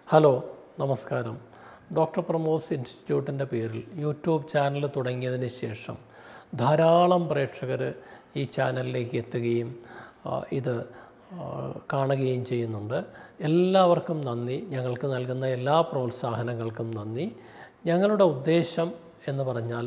hello നമസ്കാരം doctor പ്രമോസ് ഇൻസ്റ്റിറ്റ്യൂട്ടിൻ്റെ പേരിൽ YouTube channel തുടങ്ങിയതിന് ശേഷം ധാരാളം പ്രേക്ഷകർ ഈ ചാനലിലേക്ക് എത്തുകയും ആ, ഇത് ആ, കാണുകയും ചെയ്യുന്നുണ്ട് എല്ലാവർക്കും നന്ദി ഞങ്ങൾക്ക് നൽകുന്ന എല്ലാ പ്രോത്സാഹനങ്ങൾക്കും നന്ദി ഞങ്ങളുടെ ഉദ്ദേശം എന്ന് പറഞ്ഞാൽ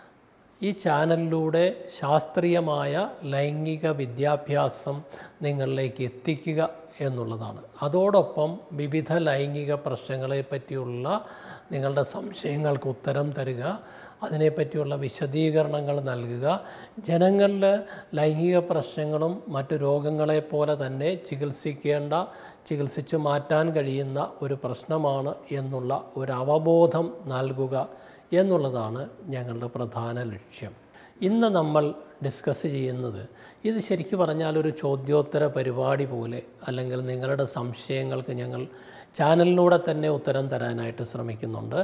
ഈ ചാനലിലൂടെ ശാസ്ത്രീയമായ ലൈംഗിക വിദ്യാഭ്യാസം നിങ്ങളിലേക്ക് എത്തിക്കുക എന്നുള്ളതാണ് അതോടൊപ്പം വിവിധ ലൈംഗിക പ്രശ്നങ്ങളെ പറ്റിയുള്ള നിങ്ങളുടെ സംശയങ്ങൾക്ക് ഉത്തരം തരിക അതിനെപ്പറ്റിയുള്ള വിശദീകരണങ്ങൾ നൽകുക ജനങ്ങളിൽ ലൈംഗിക പ്രശ്നങ്ങളും മറ്റു രോഗങ്ങളെ പോലെ തന്നെ ചികിത്സിക്കേണ്ട ചികിത്സിച്ച് മാറ്റാൻ കഴിയുന്ന ഒരു പ്രശ്നമാണ് എന്നുള്ള ഒരു അവബോധം നൽകുക എന്നുള്ളതാണ് ഞങ്ങളുടെ പ്രധാന ലക്ഷ്യം ഇന്ന് നമ്മൾ ഡിസ്കസ് ചെയ്യുന്നത് ഇത് ശരിക്കും പറഞ്ഞാൽ ഒരു ചോദ്യോത്തര പരിപാടി പോലെ അല്ലെങ്കിൽ നിങ്ങളുടെ സംശയങ്ങൾക്ക് ഞങ്ങൾ ചാനലിലൂടെ തന്നെ ഉത്തരം തരാനായിട്ട് ശ്രമിക്കുന്നുണ്ട്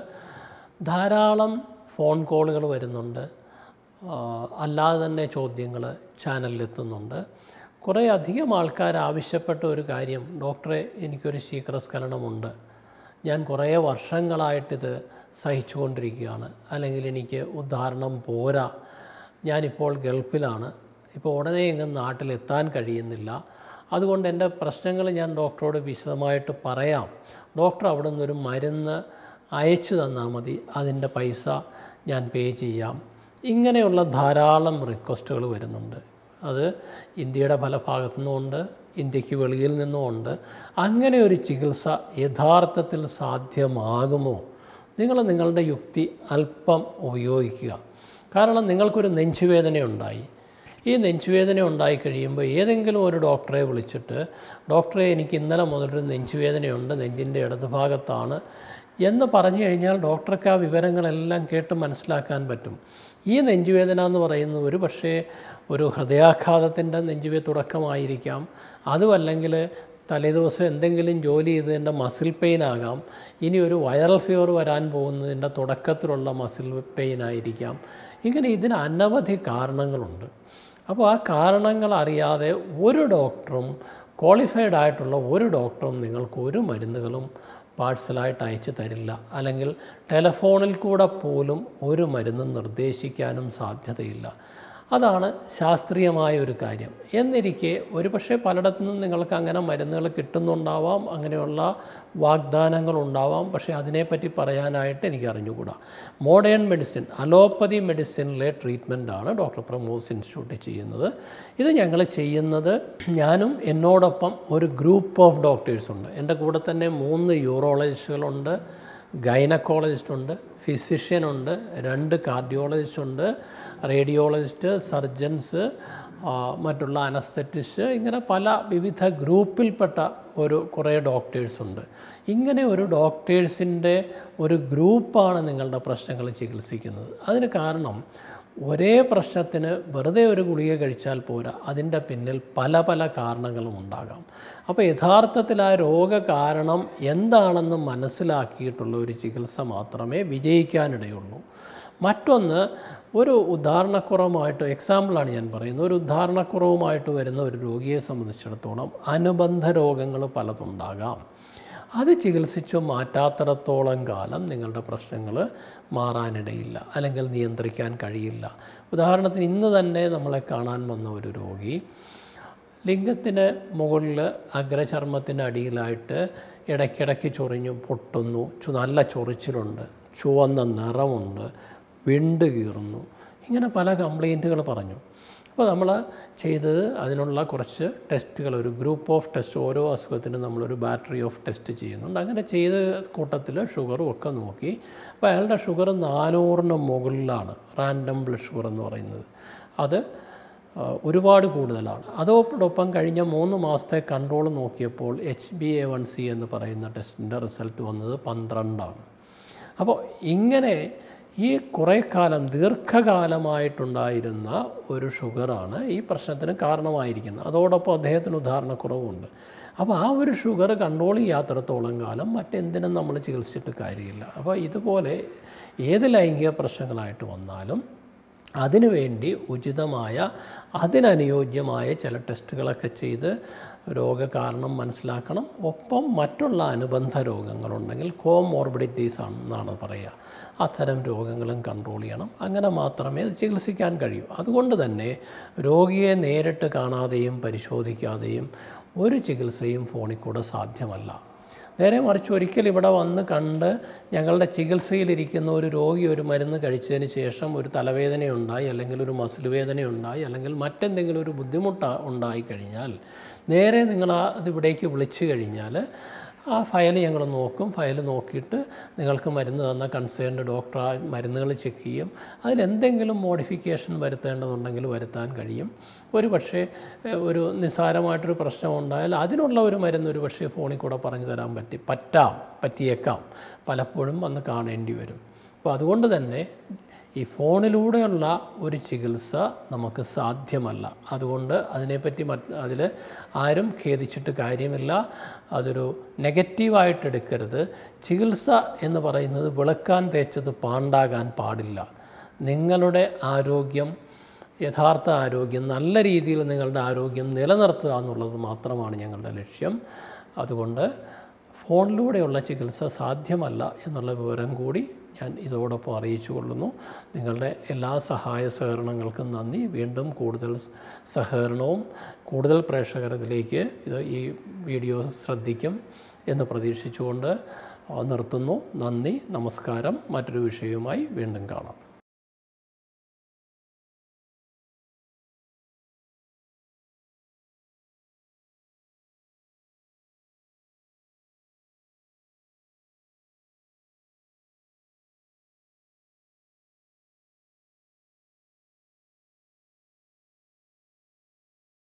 ധാരാളം ഫോൺ കോളുകൾ വരുന്നുണ്ട് ആ, അല്ലാതെ തന്നെ ചോദ്യങ്ങൾ ചാനലിലെത്തുന്നുണ്ട് കുറേ അധികം ആൾക്കാർ ആവശ്യപ്പെട്ട ഒരു കാര്യം ഡോക്ടറെ എനിക്കൊരു ശീഘ്രസ്ഖലനമുണ്ട് ഞാൻ കുറേ വർഷങ്ങളായിട്ടിത് സഹിച്ചുകൊണ്ടിരിക്കുകയാണ് അല്ലെങ്കിൽ എനിക്ക് ഉദാഹരണം പോരാ ഞാനിപ്പോൾ ഗൾഫിലാണ് ഇപ്പോൾ ഉടനെ എങ്ങും നാട്ടിലെത്താൻ കഴിയുന്നില്ല അതുകൊണ്ട് എൻ്റെ പ്രശ്നങ്ങൾ ഞാൻ ഡോക്ടറോട് വിശദമായിട്ട് പറയാം ഡോക്ടർ അവിടെ നിന്നൊരു മരുന്ന് അയച്ചു തന്നാൽ മതി അതിൻ്റെ പൈസ ഞാൻ പേ ചെയ്യാം ഇങ്ങനെയുള്ള ധാരാളം റിക്വസ്റ്റുകൾ വരുന്നുണ്ട് അത് ഇന്ത്യയുടെ പല ഭാഗത്തു നിന്നുമുണ്ട് ഇന്ത്യക്ക് വെളിയിൽ നിന്നുമുണ്ട് അങ്ങനെ ഒരു ചികിത്സ യഥാർത്ഥത്തിൽ സാധ്യമാകുമോ നിങ്ങൾ നിങ്ങളുടെ യുക്തി അല്പം ഉപയോഗിക്കുക കാരണം നിങ്ങൾക്കൊരു നെഞ്ചുവേദന ഉണ്ടായി ഈ നെഞ്ചുവേദന ഉണ്ടായി കഴിയുമ്പോൾ ഏതെങ്കിലും ഒരു ഡോക്ടറെ വിളിച്ചിട്ട് ഡോക്ടറെ എനിക്ക് ഇന്നലെ മുതലൊരു നെഞ്ചുവേദനയുണ്ട് നെഞ്ചിൻ്റെ ഇടതുഭാഗത്താണ് എന്ന് പറഞ്ഞു കഴിഞ്ഞാൽ ഡോക്ടർക്ക് ആ വിവരങ്ങളെല്ലാം കേട്ട് മനസ്സിലാക്കാൻ പറ്റും ഈ നെഞ്ചുവേദന എന്ന് പറയുന്നത് ഒരു പക്ഷേ ഒരു ഹൃദയാഘാതത്തിൻ്റെ നെഞ്ചുവേ തുടക്കമായിരിക്കാം അതുമല്ലെങ്കിൽ തലേദിവസം എന്തെങ്കിലും ജോലി ചെയ്തതിൻ്റെ മസിൽ പെയിൻ ആകാം ഇനി ഒരു വൈറൽ ഫീവർ വരാൻ പോകുന്നതിൻ്റെ തുടക്കത്തിലുള്ള മസിൽ പെയിൻ ആയിരിക്കാം ഇങ്ങനെ ഇതിന് അനവധി കാരണങ്ങളുണ്ട് അപ്പോൾ ആ കാരണങ്ങൾ അറിയാതെ ഒരു ഡോക്ടറും ക്വാളിഫൈഡ് ആയിട്ടുള്ള ഒരു ഡോക്ടറും നിങ്ങൾക്ക് ഒരു മരുന്നുകളും പാഴ്സലായിട്ട് അയച്ചു തരില്ല അല്ലെങ്കിൽ ടെലഫോണിൽ കൂടെ പോലും ഒരു മരുന്നും നിർദ്ദേശിക്കാനും സാധ്യതയില്ല അതാണ് ശാസ്ത്രീയമായ ഒരു കാര്യം എന്നിരിക്കെ ഒരുപക്ഷെ പലയിടത്തു നിന്നും നിങ്ങൾക്ക് അങ്ങനെ മരുന്നുകൾ കിട്ടുന്നുണ്ടാവാം അങ്ങനെയുള്ള വാഗ്ദാനങ്ങൾ ഉണ്ടാവാം പക്ഷേ അതിനെപ്പറ്റി പറയാനായിട്ട് എനിക്ക് അറിഞ്ഞുകൂടാ മോഡേൺ മെഡിസിൻ അലോപ്പതി മെഡിസിനിലെ ട്രീറ്റ്മെൻറ്റാണ് ഡോക്ടർ പ്രമോസ് ഇൻസ്റ്റിറ്റ്യൂട്ട് ചെയ്യുന്നത് ഇത് ഞങ്ങൾ ചെയ്യുന്നത് ഞാനും എന്നോടൊപ്പം ഒരു ഗ്രൂപ്പ് ഓഫ് ഡോക്ടേഴ്സ് ഉണ്ട് എൻ്റെ കൂടെ തന്നെ മൂന്ന് യൂറോളജിസ്റ്റുകളുണ്ട് ഗൈനക്കോളജിസ്റ്റ് ഉണ്ട് ഫിസിഷ്യൻ ഉണ്ട് രണ്ട് കാർഡിയോളജിസ്റ്റ് ഉണ്ട് റേഡിയോളജിസ്റ്റ് സർജൻസ് ആ, മറ്റുള്ള അനസ്തറ്റിസ്റ്റ് ഇങ്ങനെ പല വിവിധ ഗ്രൂപ്പിൽപ്പെട്ട ഒരു കുറേ ഡോക്ടേഴ്സ് ഉണ്ട് ഇങ്ങനെ ഒരു ഡോക്ടേഴ്സിൻ്റെ ഒരു ഗ്രൂപ്പാണ് നിങ്ങളുടെ പ്രശ്നങ്ങൾ ചികിത്സിക്കുന്നത് അതിന് കാരണം ഒരേ പ്രശ്നത്തിന് വെറുതെ ഒരു ഗുളിക കഴിച്ചാൽ പോരാ അതിൻ്റെ പിന്നിൽ പല പല കാരണങ്ങളും ഉണ്ടാകാം അപ്പോൾ യഥാർത്ഥത്തിൽ ആ രോഗകാരണം എന്താണെന്ന് മനസ്സിലാക്കിയിട്ടുള്ള ഒരു ചികിത്സ മാത്രമേ വിജയിക്കാനിടയുള്ളൂ മറ്റൊന്ന് ഒരു ഉദാഹരണക്കുറവുമായിട്ട് എക്സാമ്പിളാണ് ഞാൻ പറയുന്നത് ഒരു ഉദാഹരണക്കുറവുമായിട്ട് വരുന്ന ഒരു രോഗിയെ സംബന്ധിച്ചിടത്തോളം അനുബന്ധ രോഗങ്ങൾ പലതുണ്ടാകാം അത് ചികിത്സിച്ചു മാറ്റാത്തിടത്തോളം കാലം നിങ്ങളുടെ പ്രശ്നങ്ങൾ മാറാനിടയില്ല അല്ലെങ്കിൽ നിയന്ത്രിക്കാൻ കഴിയില്ല ഉദാഹരണത്തിന് ഇന്ന് തന്നെ നമ്മളെ കാണാൻ വന്ന ഒരു രോഗി ലിംഗത്തിന് മുകളിൽ അഗ്രചർമ്മത്തിൻ്റെ അടിയിലായിട്ട് ഇടയ്ക്കിടയ്ക്ക് ചൊറിഞ്ഞു പൊട്ടുന്നു ചു- നല്ല ചൊറിച്ചിലുണ്ട് ചുവന്ന നിറമുണ്ട് വിണ്ട് കീറുന്നു ഇങ്ങനെ പല കംപ്ലൈൻറ്റുകൾ പറഞ്ഞു അപ്പോൾ നമ്മൾ ചെയ്തത് അതിനുള്ള കുറച്ച് ടെസ്റ്റുകൾ ഒരു ഗ്രൂപ്പ് ഓഫ് ടെസ്റ്റ് ഓരോ അസുഖത്തിനും നമ്മളൊരു ബാറ്ററി ഓഫ് ടെസ്റ്റ് ചെയ്യുന്നുണ്ട് അങ്ങനെ ചെയ്ത കൂട്ടത്തിൽ ഷുഗറും ഒക്കെ നോക്കി അപ്പോൾ അയാളുടെ ഷുഗർ നാനൂറിന് മുകളിലാണ് റാൻഡം ബ്ലഡ് ഷുഗർ എന്ന് പറയുന്നത് അത് ആ, ഒരുപാട് കൂടുതലാണ് അതോടൊപ്പം കഴിഞ്ഞ മൂന്ന് മാസത്തെ കൺട്രോൾ നോക്കിയപ്പോൾ H B A one C എന്ന് പറയുന്ന ടെസ്റ്റിൻ്റെ റിസൾട്ട് വന്നത് പന്ത്രണ്ടാണ് അപ്പോൾ ഇങ്ങനെ ഈ കുറേ കാലം ദീർഘകാലമായിട്ടുണ്ടായിരുന്ന ഒരു ഷുഗറാണ് ഈ പ്രശ്നത്തിന് കാരണമായിരിക്കുന്നത് അതോടൊപ്പം അദ്ദേഹത്തിന് ഉദാഹരണക്കുറവുണ്ട് അപ്പോൾ ആ ഒരു ഷുഗർ കൺട്രോൾ ചെയ്യാത്തിടത്തോളം കാലം മറ്റെന്തിനും നമ്മൾ ചികിത്സിച്ചിട്ട് കാര്യമില്ല അപ്പോൾ ഇതുപോലെ ഏത് ലൈംഗിക പ്രശ്നങ്ങളായിട്ട് വന്നാലും അതിനുവേണ്ടി ഉചിതമായ അതിനനുയോജ്യമായ ചില ടെസ്റ്റുകളൊക്കെ ചെയ്ത് രോഗകാരണം മനസ്സിലാക്കണം ഒപ്പം മറ്റുള്ള അനുബന്ധ രോഗങ്ങളുണ്ടെങ്കിൽ കോമോർബിഡിറ്റീസ് ആണെന്നാണ് പറയുക അത്തരം രോഗങ്ങളും കൺട്രോൾ ചെയ്യണം അങ്ങനെ മാത്രമേ അത് ചികിത്സിക്കാൻ കഴിയൂ അതുകൊണ്ട് തന്നെ രോഗിയെ നേരിട്ട് കാണാതെയും പരിശോധിക്കാതെയും ഒരു ചികിത്സയും ഫോണിൽ കൂടെ സാധ്യമല്ല നേരെ മറിച്ച് ഒരിക്കൽ ഇവിടെ വന്ന് കണ്ട് ഞങ്ങളുടെ ചികിത്സയിലിരിക്കുന്ന ഒരു രോഗി ഒരു മരുന്ന് കഴിച്ചതിന് ശേഷം ഒരു തലവേദനയുണ്ടായി അല്ലെങ്കിൽ ഒരു മസിൽ വേദനയുണ്ടായി അല്ലെങ്കിൽ മറ്റെന്തെങ്കിലും ഒരു ബുദ്ധിമുട്ട് ഉണ്ടായി കഴിഞ്ഞാൽ നേരെ നിങ്ങൾ ആ അതിവിടേക്ക് വിളിച്ചു കഴിഞ്ഞാൽ ആ ഫയൽ ഞങ്ങൾ നോക്കും ഫയൽ നോക്കിയിട്ട് നിങ്ങൾക്ക് മരുന്ന് തന്ന കൺസേൺഡ് ഡോക്ടർ ആ മരുന്നുകൾ ചെക്ക് ചെയ്യും അതിലെന്തെങ്കിലും മോഡിഫിക്കേഷൻ വരുത്തേണ്ടതുണ്ടെങ്കിൽ വരുത്താൻ കഴിയും ഒരു പക്ഷേ എഹ്, ഒരു നിസ്സാരമായിട്ടൊരു പ്രശ്നം ഉണ്ടായാൽ അതിനുള്ള ഒരു മരുന്ന് ഒരു പക്ഷേ ഫോണിൽ കൂടെ പറഞ്ഞു തരാൻ പറ്റി പറ്റാം പറ്റിയേക്കാം പലപ്പോഴും വന്ന് കാണേണ്ടി വരും അപ്പോൾ അതുകൊണ്ട് തന്നെ ഈ ഫോണിലൂടെയുള്ള ഒരു ചികിത്സ നമുക്ക് സാധ്യമല്ല അതുകൊണ്ട് അതിനെപ്പറ്റി മറ്റ് അതിൽ ആരും ഖേദിച്ചിട്ട് കാര്യമില്ല അതൊരു നെഗറ്റീവായിട്ട് എടുക്കരുത് ചികിത്സ എന്ന് പറയുന്നത് വിളക്കാൻ തേച്ചത് പാണ്ടാകാൻ പാടില്ല നിങ്ങളുടെ ആരോഗ്യം യഥാർത്ഥ ആരോഗ്യം നല്ല രീതിയിൽ നിങ്ങളുടെ ആരോഗ്യം നിലനിർത്തുക എന്നുള്ളത് മാത്രമാണ് ഞങ്ങളുടെ ലക്ഷ്യം അതുകൊണ്ട് ഫോണിലൂടെയുള്ള ചികിത്സ സാധ്യമല്ല എന്നുള്ള വിവരം കൂടി ഞാൻ ഇതോടൊപ്പം അറിയിച്ചു കൊള്ളുന്നു നിങ്ങളുടെ എല്ലാ സഹായ സഹകരണങ്ങൾക്കും നന്ദി വീണ്ടും കൂടുതൽ സഹകരണവും കൂടുതൽ പ്രേക്ഷകർ ഇതിലേക്ക് ഇത് ഈ വീഡിയോ ശ്രദ്ധിക്കും എന്ന് പ്രതീക്ഷിച്ചുകൊണ്ട് നിർത്തുന്നു നന്ദി നമസ്കാരം മറ്റൊരു വിഷയവുമായി വീണ്ടും കാണാം